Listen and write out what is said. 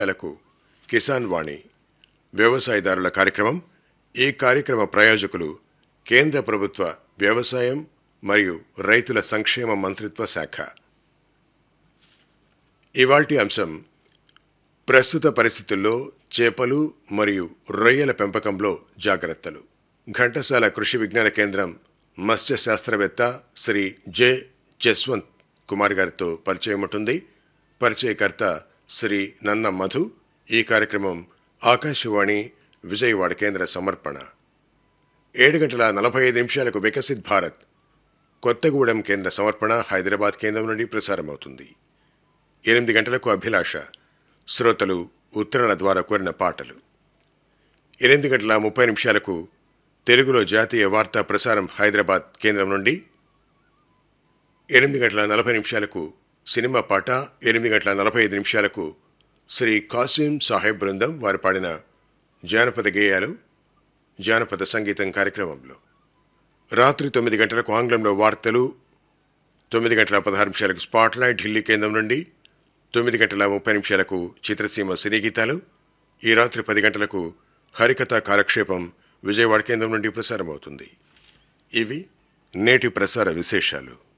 లకు కిసాన్ వాణి వ్యవసాయదారుల కార్యక్రమం ఈ కార్యక్రమ ప్రాయోజకులు కేంద్ర ప్రభుత్వ వ్యవసాయం మరియు రైతుల సంక్షేమ మంత్రిత్వ శాఖ ఇవాల్టి అంశం ప్రస్తుత పరిస్థితుల్లో చేపలు మరియు రొయ్యల పెంపకంలో జాగ్రత్తలు ఘంటసాల కృషి విజ్ఞాన కేంద్రం మత్స్య శాస్త్రవేత్త శ్రీ జె జస్వంత్ కుమార్ గారితో పరిచయం ఉంటుంది పరిచయకర్త శ్రీ నన్న మధు ఈ కార్యక్రమం ఆకాశవాణి విజయవాడ కేంద్ర సమర్పణ ఏడు గంటల నలభై ఐదు నిమిషాలకు వికసిత్ భారత్ కొత్తగూడెం కేంద్ర సమర్పణ హైదరాబాద్ కేంద్రం నుండి ప్రసారమవుతుంది ఎనిమిది గంటలకు అభిలాష శ్రోతలు ఉత్తరాల ద్వారా కోరిన పాటలు ఎనిమిది గంటల ముప్పై నిమిషాలకు తెలుగులో జాతీయ వార్తా ప్రసారం హైదరాబాద్ కేంద్రం నుండి ఎనిమిది గంటల నలభై నిమిషాలకు సినిమా పాట ఎనిమిది గంటల నలభై ఐదు నిమిషాలకు శ్రీ కాసిం సాహెబ్ బృందం వారు పాడిన జానపద గేయాలు జానపద సంగీతం కార్యక్రమంలో రాత్రి తొమ్మిది గంటలకు ఆంగ్లంలో వార్తలు తొమ్మిది గంటల పదహారు నిమిషాలకు స్పాట్లైట్ ఢిల్లీ కేంద్రం నుండి తొమ్మిది గంటల ముప్పై నిమిషాలకు చిత్రసీమ సినీ గీతాలు ఈ రాత్రి పది గంటలకు హరికథ కాలక్షేపం విజయవాడ కేంద్రం నుండి ప్రసారమవుతుంది ఇవి నేటి ప్రసార విశేషాలు